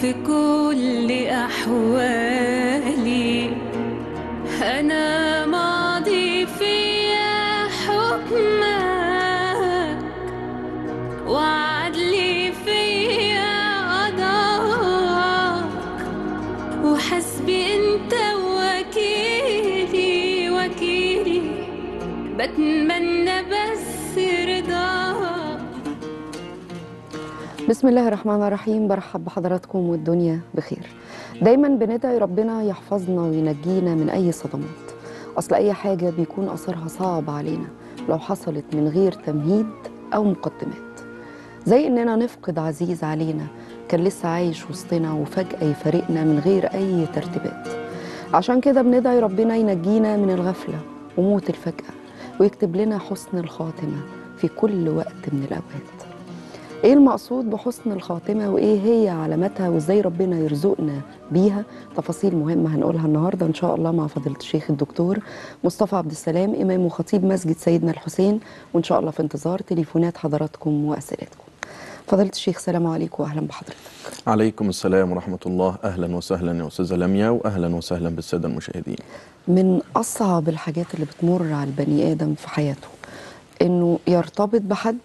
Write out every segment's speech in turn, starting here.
في كل أحوالي أنا ماضي فيا حكمك وعدلي فيا قضاك وحسبي انت وكيلي وكيلي بتمنى بس رضاك بسم الله الرحمن الرحيم برحب بحضراتكم والدنيا بخير دايما بندعي ربنا يحفظنا وينجينا من اي صدمات اصل اي حاجه بيكون اثرها صعب علينا لو حصلت من غير تمهيد او مقدمات زي اننا نفقد عزيز علينا كان لسه عايش وسطنا وفجاه يفارقنا من غير اي ترتيبات عشان كده بندعي ربنا ينجينا من الغفله وموت الفجاه ويكتب لنا حسن الخاتمه في كل وقت من الاوقات ايه المقصود بحسن الخاتمه وايه هي علاماتها وازاي ربنا يرزقنا بيها تفاصيل مهمه هنقولها النهارده ان شاء الله مع فضيله الشيخ الدكتور مصطفى عبد السلام امام وخطيب مسجد سيدنا الحسين وان شاء الله في انتظار تليفونات حضراتكم واسئلتكم فضيله الشيخ سلام عليكم واهلا بحضرتك عليكم السلام ورحمة الله أهلا وسهلا يا أستاذة لميا وأهلا وسهلا بالسادة المشاهدين من اصعب الحاجات اللي بتمر على البني ادم في حياته انه يرتبط بحد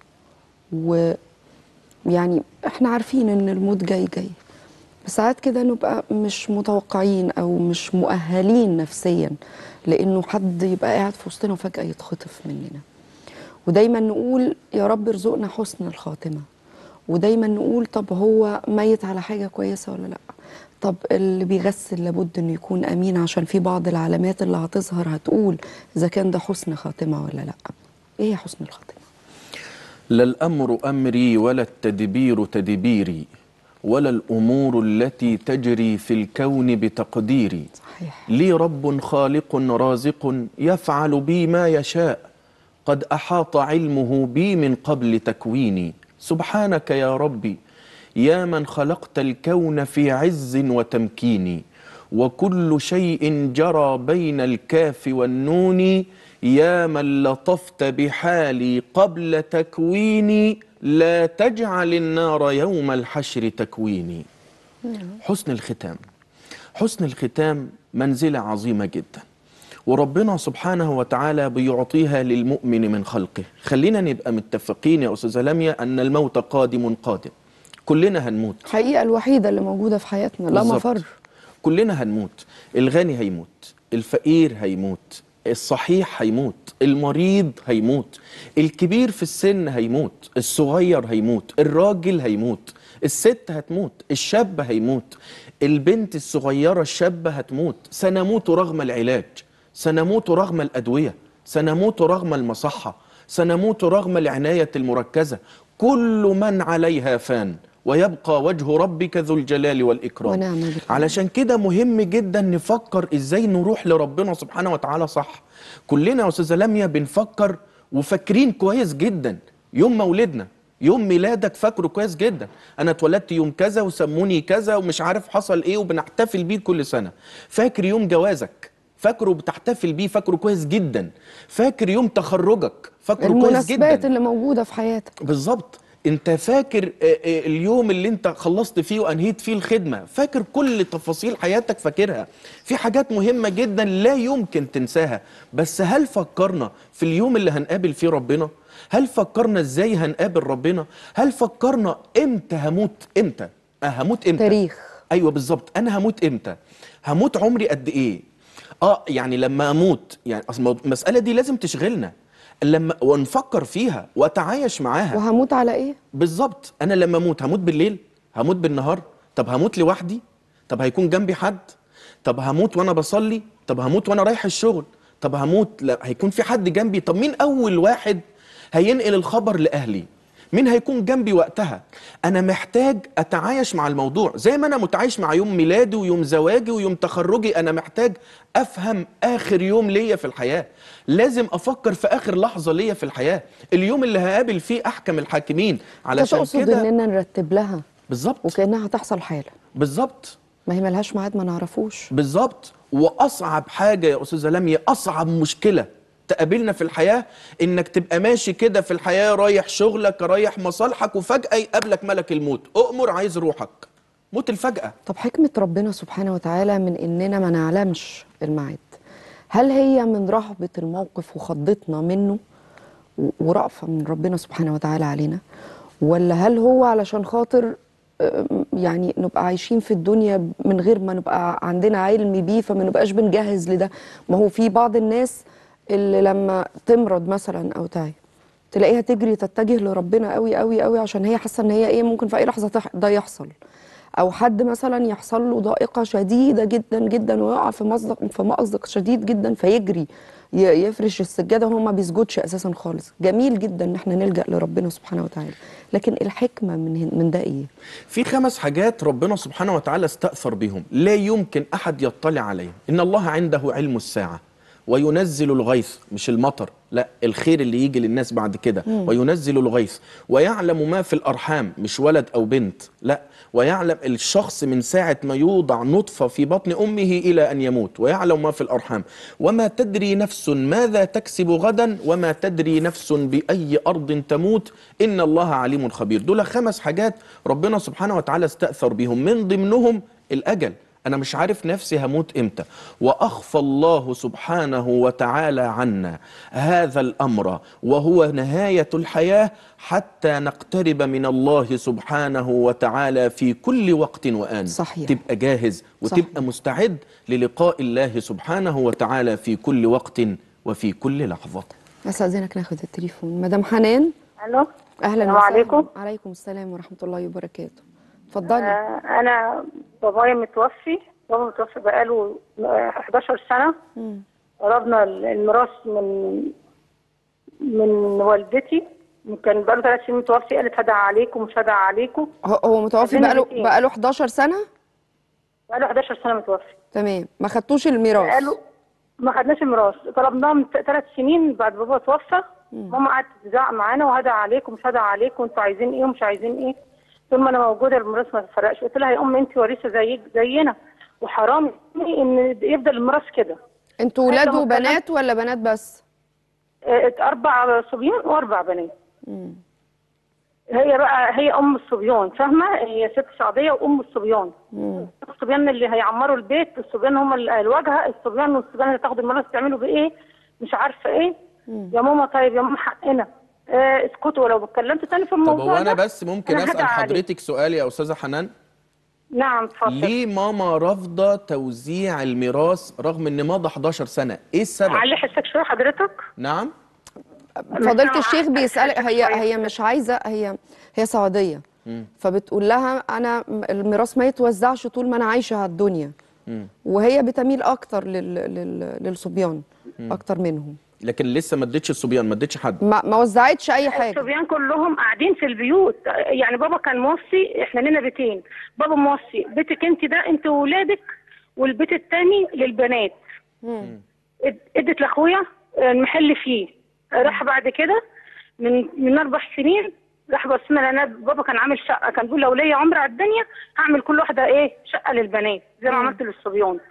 ويعني احنا عارفين ان الموت جاي جاي بس ساعات كده نبقى مش متوقعين او مش مؤهلين نفسيا لانه حد يبقى قاعد في وسطنا وفجاه يتخطف مننا ودايما نقول يا رب ارزقنا حسن الخاتمه ودايما نقول طب هو ميت على حاجه كويسه ولا لا طب اللي بيغسل لابد انه يكون امين عشان في بعض العلامات اللي هتظهر هتقول اذا كان ده حسن خاتمه ولا لا ايه هي حسن الخاتمه لا الأمر أمري ولا التدبير تدبيري ولا الأمور التي تجري في الكون بتقديري صحيح لي رب خالق رازق يفعل بي ما يشاء قد أحاط علمه بي من قبل تكويني سبحانك يا ربي يا من خلقت الكون في عز وتمكين وكل شيء جرى بين الكاف والنون يا من لطفت بحالي قبل تكويني لا تجعل النار يوم الحشر تكويني حسن الختام حسن الختام منزلة عظيمة جدا وربنا سبحانه وتعالى بيعطيها للمؤمن من خلقه خلينا نبقى متفقين يا أستاذة لميا أن الموت قادم قادم كلنا هنموت الحقيقه الوحيده اللي موجوده في حياتنا لا بالظبط. مفر كلنا هنموت الغني هيموت الفقير هيموت الصحيح هيموت المريض هيموت الكبير في السن هيموت الصغير هيموت الراجل هيموت الست هتموت الشاب هيموت البنت الصغيرة الشابة هتموت سنموت رغم العلاج سنموت رغم الأدوية سنموت رغم المصحة سنموت رغم العناية المركزة كل من عليها فان ويبقى وجه ربك ذو الجلال والإكرام ونعم بالله. علشان كده مهم جدا نفكر ازاي نروح لربنا سبحانه وتعالى صح كلنا يا استاذه لميا بنفكر وفاكرين كويس جدا يوم مولدنا يوم ميلادك فاكره كويس جدا انا اتولدت يوم كذا وسموني كذا ومش عارف حصل ايه وبنحتفل بيه كل سنه فاكر يوم جوازك فاكره بتحتفل بيه فاكره كويس جدا فاكر يوم تخرجك فاكره كويس المناسبات جدا اللي موجوده في حياتك بالظبط انت فاكر آه، آه، اليوم اللي انت خلصت فيه وانهيت فيه الخدمه فاكر كل تفاصيل حياتك فاكرها في حاجات مهمه جدا لا يمكن تنساها بس هل فكرنا في اليوم اللي هنقابل فيه ربنا هل فكرنا ازاي هنقابل ربنا هل فكرنا امتى هموت امتى أه هموت امتى تاريخ ايوه بالظبط انا هموت امتى هموت عمري قد ايه اه يعني لما اموت يعني اصل الموضوع- المساله دي لازم تشغلنا لما ونفكر فيها واتعايش معاها وهموت على ايه بالظبط انا لما اموت هموت بالليل هموت بالنهار طب هموت لوحدي طب هيكون جنبي حد طب هموت وانا بصلي طب هموت وانا رايح الشغل طب هموت لا هيكون في حد جنبي طب مين اول واحد هينقل الخبر لاهلي مين هيكون جنبي وقتها انا محتاج اتعايش مع الموضوع زي ما انا متعايش مع يوم ميلادي ويوم زواجي ويوم تخرجي انا محتاج افهم اخر يوم ليا في الحياه لازم افكر في اخر لحظه ليا في الحياه اليوم اللي هقابل فيه احكم الحاكمين انت علشان تقصد كده اننا نرتب لها بالظبط وكانها هتحصل حالا بالظبط ما هي ملهاش ميعاد ما نعرفوش بالظبط واصعب حاجه يا استاذه لميا اصعب مشكله تقابلنا في الحياه انك تبقى ماشي كده في الحياه رايح شغلك رايح مصالحك وفجاه يقابلك ملك الموت اؤمر عايز روحك موت الفجأة طب حكمة ربنا سبحانه وتعالى من إننا ما نعلمش الميعاد هل هي من رهبة الموقف وخضتنا منه و- ورأفة من ربنا سبحانه وتعالى علينا ولا هل هو علشان خاطر أم، يعني نبقى عايشين في الدنيا من غير ما نبقى عندنا علم بيه فما نبقاش بنجهز لده ما هو في بعض الناس اللي لما تمرض مثلا أو تعي تلاقيها تجري تتجه لربنا قوي قوي قوي عشان هي حاسه ان هي ايه ممكن في اي لحظه تح- ده يحصل او حد مثلا يحصل له ضائقه شديده جدا جدا ويقع في مأزق في مأزق شديد جدا فيجري ي- يفرش السجاده وهو ما بيسجدش اساسا خالص جميل جدا ان احنا نلجأ لربنا سبحانه وتعالى لكن الحكمه من هن- من ده ايه في خمس حاجات ربنا سبحانه وتعالى استأثر بهم لا يمكن أحد يطلع عليهم إن الله عنده علم الساعة وينزل الغيث مش المطر لا الخير اللي يجي للناس بعد كده وينزل الغيث ويعلم ما في الأرحام مش ولد أو بنت لا ويعلم الشخص من ساعة ما يوضع نطفة في بطن أمه إلى أن يموت ويعلم ما في الأرحام وما تدري نفس ماذا تكسب غدا وما تدري نفس بأي أرض تموت إن الله عليم خبير دول خمس حاجات ربنا سبحانه وتعالى استأثر بهم من ضمنهم الأجل أنا مش عارف نفسي هموت إمتى وأخفى الله سبحانه وتعالى عنا هذا الأمر وهو نهاية الحياة حتى نقترب من الله سبحانه وتعالى في كل وقت وآن صحيح. تبقى جاهز وتبقى مستعد للقاء الله سبحانه وتعالى في كل وقت وفي كل لحظة استاذنك ناخد التليفون مدام حنان الو اهلا السلام وسهلا عليكم عليكم السلام ورحمه الله وبركاته اتفضلي آه انا بابايا متوفي بابا متوفي بقاله آه، 11 سنه مم. قربنا الميراث من من والدتي كان بقاله ثلاث سنين متوفي قالت هدعى عليكم مش هدعى عليكم هو- هو متوفي ربنا بقاله يهديه. بقاله 11 سنه بقاله 11 سنه متوفي تمام ما خدتوش الميراث قالوا ما خدناش الميراث طلبناه من ثلاث سنين بعد بابا توفى ماما قعدت تزعق معانا وهدى عليكم مش هدى عليكم انتوا عايزين ايه ومش عايزين ايه طول ما انا موجوده الميراث ما تفرقش قلت لها يا ام انت وريثه زيك زينا وحرام ان يفضل الميراث كده انتوا ولاد لما وبنات ولا بنات بس اه، اربع صبيان واربع بنات مم. هي بقى هي ام الصبيان فاهمه هي ست سعوديه وام الصبيان مم. الصبيان اللي هيعمروا البيت الصبيان هم اللي الواجهه الصبيان والصبيان اللي تاخد الميراث تعملوا بايه مش عارفه ايه مم. يا ماما طيب يا ماما حقنا آه اسكتوا ولو اتكلمت تاني في طب الموضوع هو أنا ده بس ممكن أنا أسأل هدعى عليك. حضرتك سؤال يا أستاذة حنان نعم اتفضل ليه ماما رافضة توزيع الميراث رغم إن مضى 11 سنة إيه السبب؟ علي حسك شويه حضرتك نعم فضيلة سامعة. الشيخ بيسألك هي شوية. هي مش عايزة هي هي سعودية مم. فبتقول لها أنا الميراث ما يتوزعش طول ما أنا عايشة على الدنيا مم. وهي بتميل أكتر لل لل للصبيان أكتر منهم لكن لسه ما اديتش الصبيان ما اديتش حد ما ما وزعتش أي حاجة الصبيان كلهم قاعدين في البيوت يعني بابا كان موصي احنا لنا بيتين بابا موصي بيتك انت ده انت وولادك والبيت الثاني للبنات مم. اد- ادت لاخويا المحل فيه راح بعد كده من من اربع سنين راح بصينا لنا بابا كان عامل شقه كان بيقول لو ليا عمر على الدنيا هعمل كل واحده ايه شقه للبنات زي ما مم. عملت للصبيان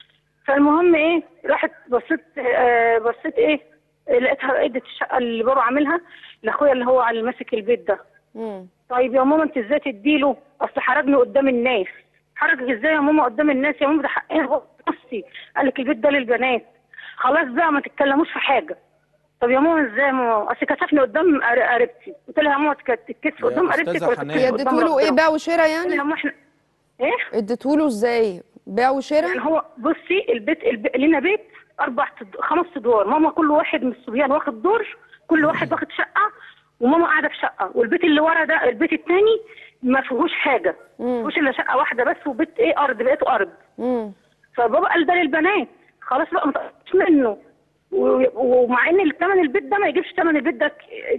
فالمهم ايه راحت بصيت آه بصيت ايه لقيتها ادت الشقه اللي بابا عاملها لاخويا اللي هو اللي ماسك البيت ده مم. طيب يا ماما انت ازاي تديله اصل حرجني قدام الناس حرجك ازاي يا ماما قدام الناس يا ماما ده حقنا هو نفسي قال لك البيت ده للبنات خلاص بقى ما تتكلموش في حاجه طب يا ماما ازاي يا ماما اصل كسفني قدام قر- قريبتي قلت لها يا ماما تك- تتكسف يا قدام قريبتك أستاذة ولا حنان. هي تتكسف قدام اديتوله إيه ربنا؟ بيع وشراء قلت لها يعني؟ يا ماما احنا ايه اديتوله إزاي؟ بيع يعني وشراء؟ هو بصي البيت, البيت لنا بيت اربع تد- خمس ادوار ماما كل واحد من الصبيان واخد دور كل واحد واخد شقه وماما قاعده في شقه والبيت اللي ورا ده البيت الثاني ما فيهوش حاجه ما مم. فيهوش الا شقه واحده بس وبيت ايه ارض بقيته ارض مم. فبابا قال ده للبنات خلاص بقى ما تقطعش منه و- ومع ان ثمن البيت ده ما يجيبش ثمن البيت ده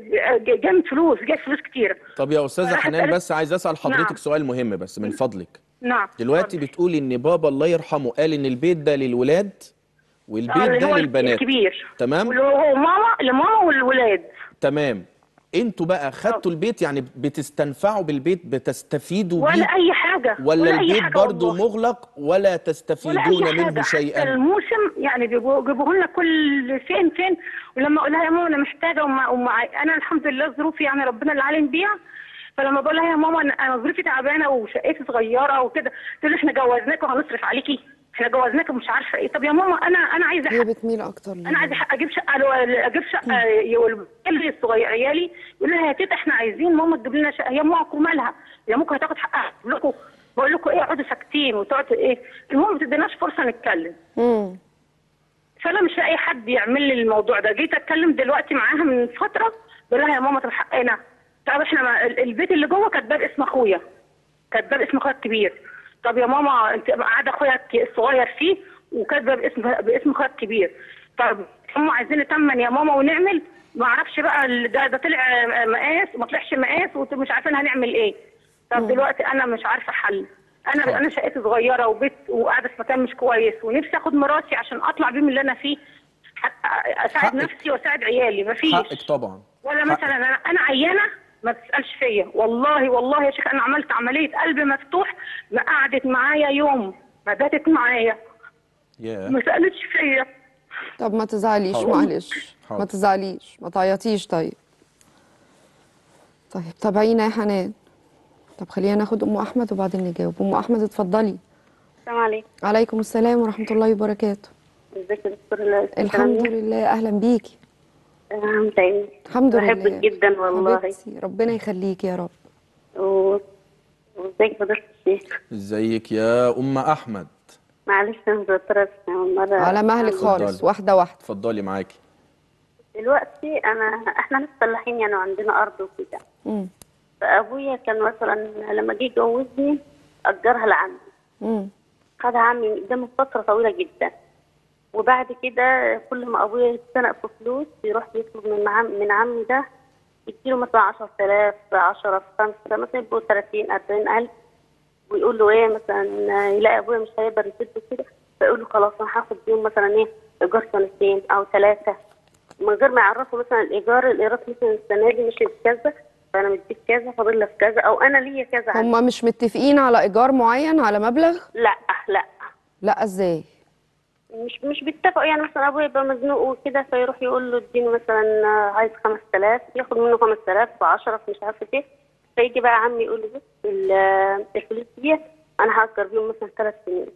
ك- جامد فلوس جايب فلوس كتيره طب يا أستاذة راحت حنان قالت- بس عايز أسأل حضرتك نعم. سؤال مهم بس من فضلك نعم دلوقتي اتفضل. بتقولي إن بابا الله يرحمه قال إن البيت ده للولاد آه، والبيت اللي ده هو للبنات الكبير تمام واللي هو ماما لماما والولاد تمام انتوا بقى خدتوا البيت يعني بتستنفعوا بالبيت بتستفيدوا ولا بيه اي حاجه ولا أي البيت حاجة برضه والله. مغلق ولا ولا تستفيدون اي منه حاجه شيئا الموسم يعني بيجوا- بيجيبوه لنا كل فين فين ولما اقول لها يا ماما انا محتاجه وما وما انا الحمد لله ظروفي يعني ربنا اللي عالم بيها فلما بقول لها يا ماما انا أنا ظروفي تعبانه وشقتي صغيره وكده تقول لي احنا جوزناك وهنصرف عليكي احنا جوزناك ومش عارفه ايه طب يا ماما انا انا عايزه هي حق بتميل اكتر ليه. انا عايزه حق اجيب شقه لو اجيب شقه والعيال الصغير عيالي يقول لها يا تيتا احنا عايزين ماما تجيب لنا شقه يا ماما مالها يا ممكن هتاخد حقها بقول لكم بقول لكم ايه اقعدوا ساكتين وتقعدوا ايه المهم ما تديناش فرصه نتكلم مم. فانا مش لاقي حد يعمل لي الموضوع ده جيت اتكلم دلوقتي معاها من فتره بقول لها يا ماما طب حقنا طب احنا ما ال- البيت اللي جوه كاتباه باسم اخويا كاتباه باسم اخويا الكبير طب يا ماما انت قاعده اخويا الك- الصغير فيه وكاتبه باسم باسم اخويا الكبير طب هم عايزين نتمن يا ماما ونعمل ما اعرفش بقى ال- ده ده طلع آه، مقاس وما طلعش مقاس ومش عارفين هنعمل ايه طب دلوقتي انا مش عارفه حل انا حاضر. انا شقتي صغيره وبيت وقاعده في مكان مش كويس ونفسي اخد مراتي عشان اطلع بيه من اللي انا فيه حتى اساعد حقك. نفسي واساعد عيالي مفيش حقك طبعا ولا حقك. مثلا انا انا عيانه ما تسالش فيا والله والله يا شيخ انا عملت عمليه قلب مفتوح ما قعدت معايا يوم ما باتت معايا ياه ما سالتش فيا طب ما تزعليش حاضر. معلش حاضر. ما تزعليش ما تعيطيش طيب طيب تابعينا يا حنان طب خلينا ناخد ام احمد وبعدين نجاوب ام احمد اتفضلي السلام عليكم عليكم السلام ورحمه الله وبركاته ازيك يا دكتور ال- الحمد لله اهلا بيكي آه، متعبني الحمد لله بحبك جدا والله حبيبتي ربنا يخليكي يا رب و- وازيك فضيلة الشيخ ازيك يا ام احمد معلش انا متوترة بس أول مرة على مهلك خالص اتفضلي. واحده واحده اتفضلي معاكي دلوقتي انا احنا ناس فلاحين يعني وعندنا ارض وكده مم. فابويا كان مثلا لما جه يجوزني اجرها لعمي مم. خدها عمي من قدامه فترة طويلة جدا وبعد كده كل ما ابويا يتزنق في فلوس يروح يطلب من عم من عمي ده يديله مثلا 10000 10 في 5 مثلا يبقوا 30 40000 ويقول له ايه مثلا يلاقي ابويا مش هيقدر يسد كده فيقول له خلاص انا هاخد بيهم مثلا ايه ايجار سنتين او ثلاثه من غير ما يعرفوا مثلا الايجار الايراد مثلا السنه دي مش بكذا فانا مديك كذا فاضل لك كذا او انا ليا كذا عندي. هما مش متفقين على ايجار معين على مبلغ لا لا لا ازاي مش مش بيتفقوا يعني مثلا ابويا يبقى مزنوق وكده فيروح يقول له اديني مثلا عايز 5000 ياخد منه 5000 ب 10 مش عارفه ايه فيجي بقى عمي يقول له بص ال- الفلوس دي انا هاجر بيهم مثلا ثلاث سنين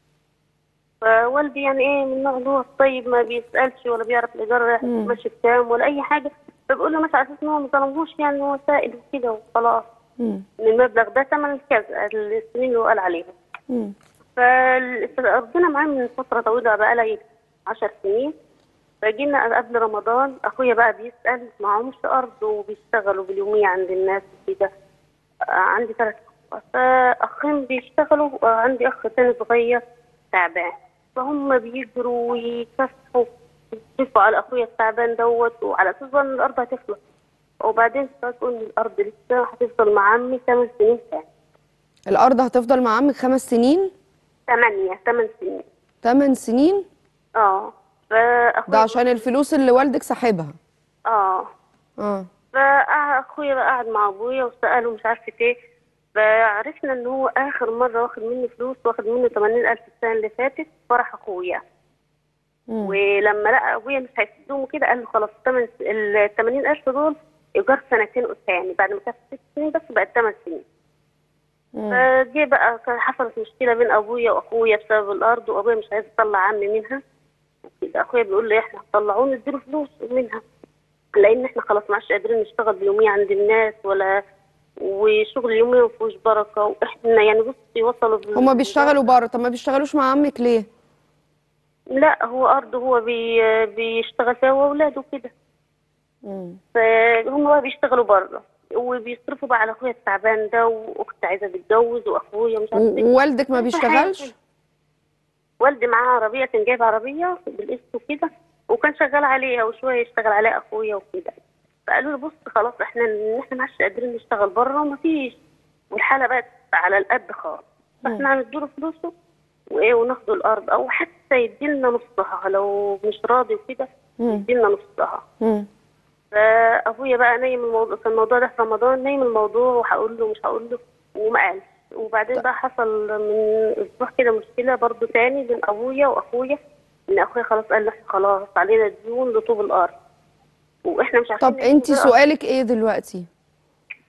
فوالدي يعني ايه من النوع اللي هو الطيب ما بيسالش ولا بيعرف الايجار رايح ماشي بكام ولا اي حاجه فبقول له مثلا على اساس ان هو ما ظلمهوش يعني هو سائل وكده وخلاص مم. من المبلغ ده ثمن كذا السنين اللي هو قال عليها مم. فال- فربنا معاه من فترة طويلة بقى لها 10 سنين فجينا قبل رمضان أخويا بقى بيسأل معهمش أرض وبيشتغلوا باليومية عند الناس وكده آه، عندي ثلاث أخوات فأخين بيشتغلوا وعندي أخ تاني صغير تعبان فهم بيجروا ويكافحوا يصرفوا على أخويا التعبان دوت وعلى أساس إن الأرض هتخلص وبعدين فجأة إن الأرض لسه هتفضل مع عمي ثمان سنين تاني الارض هتفضل مع عمك خمس سنين ثمانية ثمان سنين ثمان سنين اه فاخويا ده عشان الفلوس اللي والدك ساحبها اه اه فاخويا بقى قعد مع ابويا وساله مش عارفه ايه فعرفنا ان هو اخر مره واخد مني فلوس واخد مني 80000 السنه اللي فاتت فرح اخويا مم. ولما لقى ابويا مش هيسدهم كده قال له خلاص الثمن ال 80000 دول ايجار سنتين قدام بعد ما كانت ست سنين بس بقت ثمان سنين مم. فجه بقى كان حصلت مشكله بين ابويا واخويا بسبب الارض وابويا مش عايز يطلع عمي منها وكده اخويا بيقول لي احنا هتطلعوه نديله فلوس منها لان احنا خلاص ما عادش قادرين نشتغل بيومية عند الناس ولا وشغل يومي ما فيهوش بركه واحنا يعني بصي وصلوا بال- هما بيشتغلوا بره طب ما بيشتغلوش مع عمك ليه لا هو ارض هو بي بيشتغل فيها هو واولاده كده مم. فهم بقى بيشتغلوا بره وبيصرفوا بقى على اخويا التعبان ده واختي عايزه تتجوز واخويا مش عارفه ايه و- ووالدك ما بيشتغلش والدي معاه عربية كان جايب عربية بالقسط وكده وكان شغال عليها وشوية يشتغل عليها أخويا وكده فقالوا له بص خلاص احنا احنا ما عادش قادرين نشتغل بره ومفيش والحالة بقت على القد خالص فاحنا هنديله فلوسه وايه وناخد الأرض أو حتى يديلنا نصها لو مش راضي وكده مم. يديلنا نصها مم. فابويا بقى نايم الموضوع في الموضوع ده في رمضان نايم الموضوع وهقول له مش هقول له وما قالش وبعدين بقى حصل من اسبوع كده مشكله برضو تاني بين ابويا واخويا ان اخويا خلاص قال له احنا خلاص علينا ديون لطوب الارض واحنا مش عارفين طب انت نعيش سؤالك ايه دلوقتي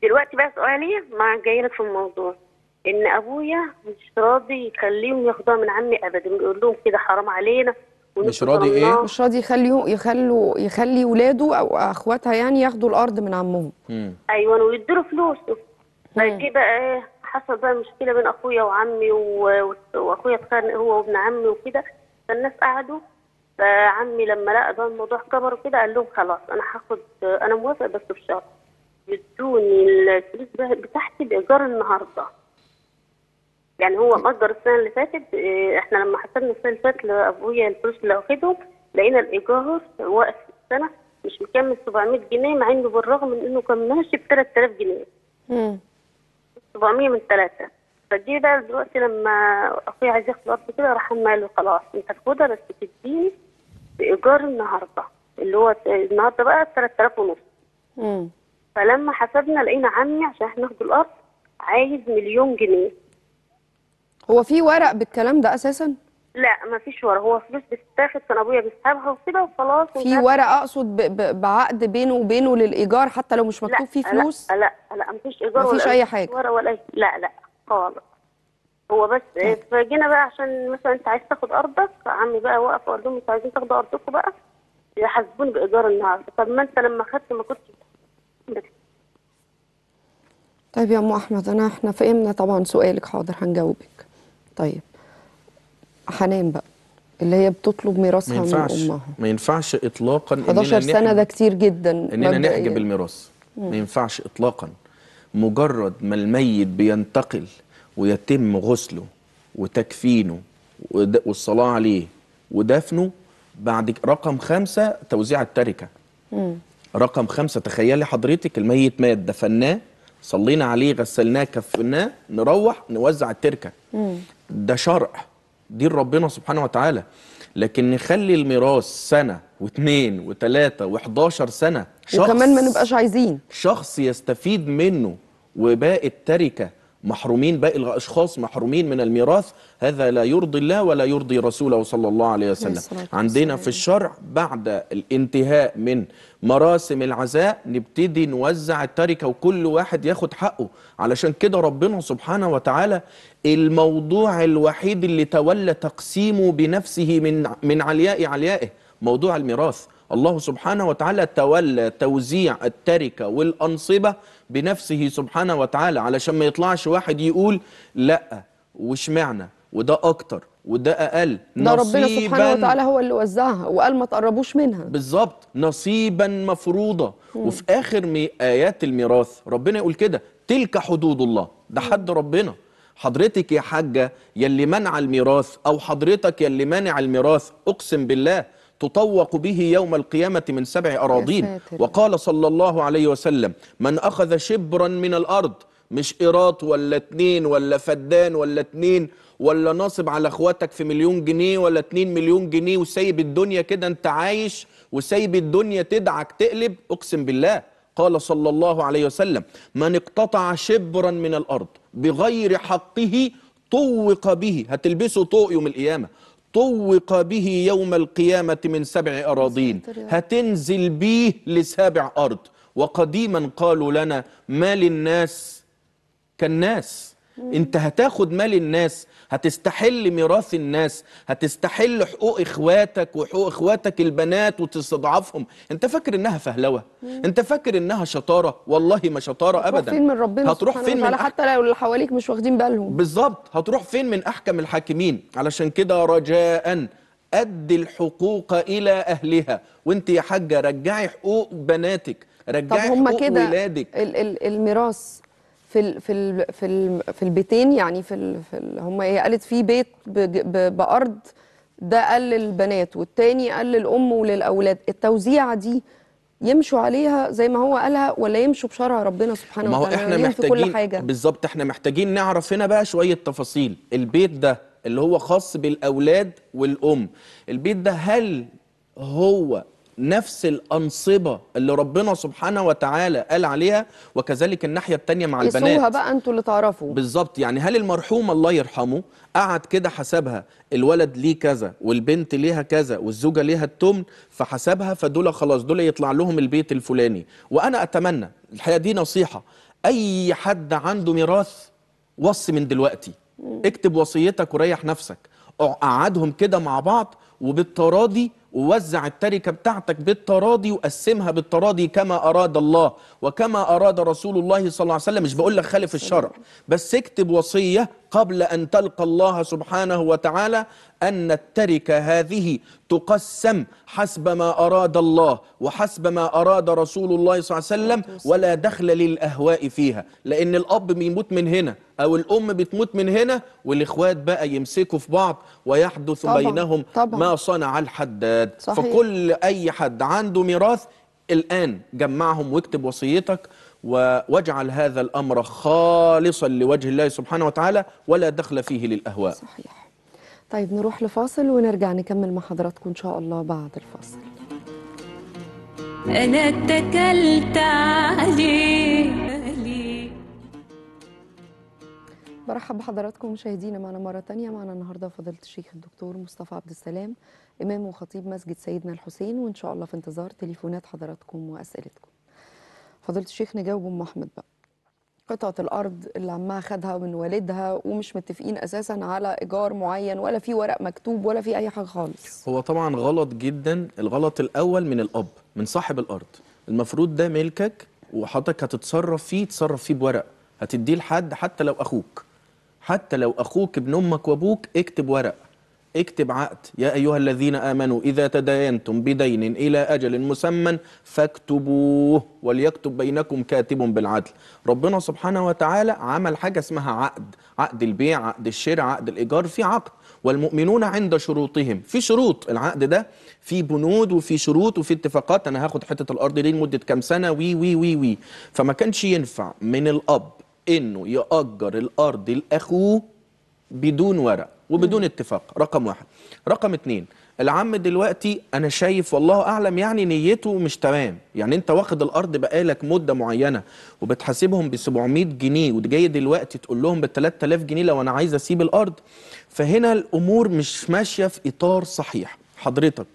دلوقتي بقى سؤالي مع جايلك في الموضوع ان ابويا مش راضي يخليهم ياخدوها من عمي ابدا بيقول لهم كده حرام علينا مش راضي إيه؟ ظلمناه. مش راضي يخليه يخلوا يخلي ولاده او اخواتها يعني ياخدوا الارض من عمهم مم. ايوه ويديله فلوسه فدي بقى ايه حصل بقى مشكله بين اخويا وعمي و- واخويا اتخانق هو وابن عمي وكده فالناس قعدوا فعمي لما لقى بقى الموضوع كبر وكده قال لهم خلاص انا هاخد انا موافق بس بشرط يدوني الفلوس بقى بتاعتي بايجار النهارده يعني هو مأجر السنه اللي فاتت إيه، احنا لما حسبنا السنه اللي فاتت لابويا الفلوس اللي واخدهم لقينا الايجار واقف في السنه مش مكمل 700 جنيه مع انه بالرغم من انه كان ماشي ب 3000 جنيه مم. 700 من ثلاثة فجي بقى دلوقتي لما اخويا عايز ياخد الارض كده راح قال له خلاص انت هتاخدها بس تديني بايجار النهارده اللي هو النهارده بقى 3000 ونص مم. فلما حسبنا لقينا عمي عشان احنا ناخد الارض عايز مليون جنيه هو في ورق بالكلام ده اساسا لا ما فيش ورا هو فلوس بتتاخد كان ابويا بيسحبها وكده وخلاص ومش في عارفة ورق اقصد ب- ب- بعقد بينه وبينه للايجار حتى لو مش مكتوب فيه فلوس لا لا لا مفيش ايجار مفيش ولا أي حاجة. ولا ولا أي لا لا خالص هو بس طيب. فجينا بقى عشان مثلا انت عايز تاخد ارضك عمي بقى وقف وقال لهم انتوا عايزين تاخدوا ارضكم بقى يحاسبوني بايجار النهارده طب ما انت لما خدت ما كنتش بت- طيب يا ام احمد انا احنا فهمنا طبعا سؤالك حاضر هنجاوبك طيب حنان بقى اللي هي بتطلب ما ميراثها من ينفعش امها ما ينفعش اطلاقا إننا 11 سنه نحجب- ده كتير جدا اننا مبدئياً. نحجب الميراث ما ينفعش اطلاقا مجرد ما الميت بينتقل ويتم غسله وتكفينه ود- والصلاه عليه ودفنه بعد ك- رقم خمسة توزيع التركة رقم خمسة تخيلي حضرتك الميت مات دفناه صلينا عليه غسلناه كفناه نروح نوزع التركة ده شرع دين ربنا سبحانه وتعالى لكن نخلي الميراث سنة واثنين وثلاثة وحداشر سنة شخص وكمان ما نبقاش عايزين شخص يستفيد منه وباقي التركة محرومين باقي الأشخاص محرومين من الميراث هذا لا يرضي الله ولا يرضي رسوله صلى الله عليه وسلم الصلاة عندنا في الشرع بعد الانتهاء من مراسم العزاء نبتدي نوزع التركة وكل واحد ياخد حقه علشان كده ربنا سبحانه وتعالى الموضوع الوحيد اللي تولى تقسيمه بنفسه من من علياء عليائه موضوع الميراث الله سبحانه وتعالى تولى توزيع التركة والأنصبة بنفسه سبحانه وتعالى علشان ما يطلعش واحد يقول لا واشمعنى وده أكتر وده أقل ده ربنا سبحانه نصيباً وتعالى هو اللي وزعها وقال ما تقربوش منها بالظبط نصيبا مفروضة وفي آخر مي آيات الميراث ربنا يقول كده تلك حدود الله ده حد ربنا حضرتك يا حاجة يلي منع الميراث أو حضرتك يلي منع الميراث أقسم بالله تطوق به يوم القيامة من سبع أراضين ساتر. وقال صلى الله عليه وسلم من أخذ شبرا من الأرض مش قيراط ولا اتنين ولا فدان ولا اتنين ولا ناصب على اخواتك في مليون جنيه ولا اتنين مليون جنيه وسايب الدنيا كده انت عايش وسايب الدنيا تدعك تقلب اقسم بالله قال صلى الله عليه وسلم من اقتطع شبرا من الارض بغير حقه طوق به هتلبسه طوق يوم القيامه طوق به يوم القيامة من سبع أراضين ساتر يا رب. هتنزل بيه لسابع أرض وقديما قالوا لنا ما للناس كالناس انت هتاخد مال الناس هتستحل ميراث الناس هتستحل حقوق اخواتك وحقوق اخواتك البنات وتستضعفهم انت فاكر انها فهلوه انت فاكر انها شطاره والله ما شطاره هتروح ابدا فين من ربنا هتروح سبحانه فين من وتعالى أح- حتى لو اللي حواليك مش واخدين بالهم بالظبط هتروح فين من احكم الحاكمين علشان كده رجاء ادي الحقوق الى اهلها وانت يا حاجه رجعي حقوق بناتك طب رجعي هم حقوق كده ولادك ال ال الميراث في ال في ال في ال في البيتين يعني في ال في ال هم هي قالت في بيت بج- ب- بارض ده قال للبنات والتاني قال للام وللاولاد التوزيعه دي يمشوا عليها زي ما هو قالها ولا يمشوا بشرع ربنا سبحانه ما هو وتعالى احنا ليهم في كل محتاجين حاجه بالظبط احنا محتاجين نعرف هنا بقى شويه تفاصيل البيت ده اللي هو خاص بالاولاد والام البيت ده هل هو نفس الانصبه اللي ربنا سبحانه وتعالى قال عليها وكذلك الناحيه التانيه مع قيسوها البنات بقى انتوا اللي تعرفوا بالظبط يعني هل المرحوم الله يرحمه قعد كده حسبها الولد ليه كذا والبنت ليها كذا والزوجه ليها التمن فحسبها فدول خلاص دول يطلع لهم البيت الفلاني وانا اتمنى الحقيقه دي نصيحه اي حد عنده ميراث وصي من دلوقتي اكتب وصيتك وريح نفسك قعدهم كده مع بعض وبالتراضي ووزع التركه بتاعتك بالتراضي وقسمها بالتراضي كما اراد الله وكما اراد رسول الله صلى الله عليه وسلم مش بقول لك خالف الشرع بس اكتب وصيه قبل ان تلقى الله سبحانه وتعالى ان التركه هذه تقسم حسب ما اراد الله وحسب ما اراد رسول الله صلى الله عليه وسلم ولا دخل للاهواء فيها لان الاب بيموت من هنا او الام بتموت من هنا والاخوات بقى يمسكوا في بعض ويحدث طبعاً، بينهم طبعاً. ما صنع الحداد صحيح. فكل اي حد عنده ميراث الان جمعهم واكتب وصيتك و- واجعل هذا الامر خالصا لوجه الله سبحانه وتعالى ولا دخل فيه للاهواء صحيح طيب نروح لفاصل ونرجع نكمل مع حضراتكم ان شاء الله بعد الفاصل أنا اتكلت عليه برحب بحضراتكم مشاهدينا معنا مرة تانية معنا النهاردة فضيلة الشيخ الدكتور مصطفى عبد السلام إمام وخطيب مسجد سيدنا الحسين وإن شاء الله في انتظار تليفونات حضراتكم وأسئلتكم فضيلة الشيخ نجاوب أم أحمد بقى قطعة الأرض اللي عمها خدها من والدها ومش متفقين أساسا على إيجار معين ولا في ورق مكتوب ولا في أي حاجة خالص هو طبعا غلط جدا الغلط الاول من الاب من صاحب الارض المفروض ده ملكك وحضرتك هتتصرف فيه تصرف فيه بورق هتديه لحد حتى لو اخوك حتى لو اخوك ابن امك وابوك اكتب ورق اكتب عقد يا ايها الذين امنوا اذا تداينتم بدين الى اجل مسمى فاكتبوه وليكتب بينكم كاتب بالعدل ربنا سبحانه وتعالى عمل حاجه اسمها عقد عقد البيع عقد الشراء عقد الايجار في عقد والمؤمنون عند شروطهم في شروط العقد ده في بنود وفي شروط وفي اتفاقات انا هاخد حته الارض دي لمده كام سنه وي وي وي وي فما كانش ينفع من الاب انه ياجر الارض لاخوه بدون ورق وبدون اتفاق رقم واحد رقم اتنين العم دلوقتي انا شايف والله اعلم يعني نيته مش تمام يعني انت واخد الارض بقالك مده معينه وبتحاسبهم ب 700 جنيه وجاي دلوقتي تقول لهم ب 3000 جنيه لو انا عايز اسيب الارض فهنا الامور مش ماشيه في اطار صحيح حضرتك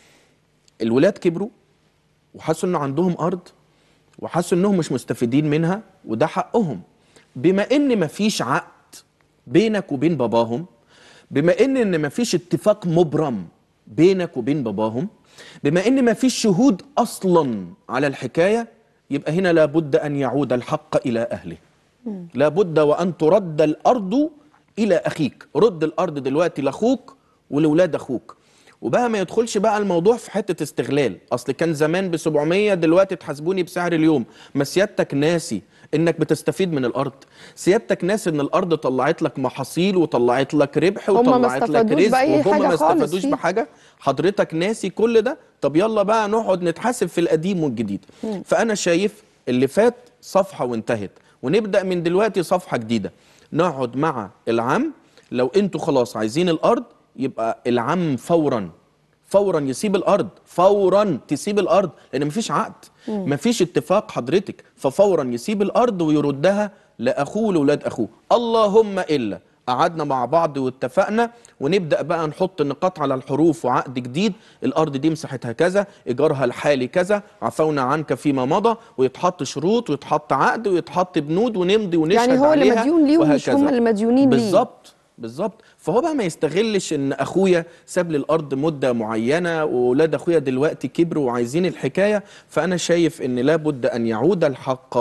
الولاد كبروا وحسوا ان عندهم ارض وحسوا انهم مش مستفيدين منها وده حقهم بما ان مفيش عقد بينك وبين باباهم بما ان ان مفيش اتفاق مبرم بينك وبين باباهم بما ان مفيش شهود اصلا على الحكايه يبقى هنا لابد ان يعود الحق الى اهله لابد وان ترد الارض الى اخيك رد الارض دلوقتي لاخوك ولولاد اخوك وبقى ما يدخلش بقى الموضوع في حته استغلال اصل كان زمان ب 700 دلوقتي تحاسبوني بسعر اليوم ما سيادتك ناسي انك بتستفيد من الارض سيادتك ناسي ان الارض طلعت لك محاصيل وطلعت لك ربح هما ما وطلعت لك استفادوش رزق بأي وهم حاجة ما خالص استفادوش فيه. بحاجه حضرتك ناسي كل ده طب يلا بقى نقعد نتحاسب في القديم والجديد فانا شايف اللي فات صفحه وانتهت ونبدا من دلوقتي صفحه جديده نقعد مع العم لو انتوا خلاص عايزين الارض يبقى العم فورا فورا يسيب الارض فورا تسيب الارض لان مفيش عقد مفيش اتفاق حضرتك ففورا يسيب الارض ويردها لاخوه لاولاد اخوه اللهم الا قعدنا مع بعض واتفقنا ونبدا بقى نحط النقاط على الحروف وعقد جديد الارض دي مساحتها كذا ايجارها الحالي كذا عفونا عنك فيما مضى ويتحط شروط ويتحط عقد ويتحط بنود ونمضي ونشهد يعني هو اللي عليها مديون ليه ومش وهكذا. هم اللي مديونين ليه. بالظبط بالظبط فهو بقى ما يستغلش ان اخويا ساب لي الارض مده معينه واولاد اخويا دلوقتي كبروا وعايزين الحكايه فانا شايف ان لابد ان يعود الحق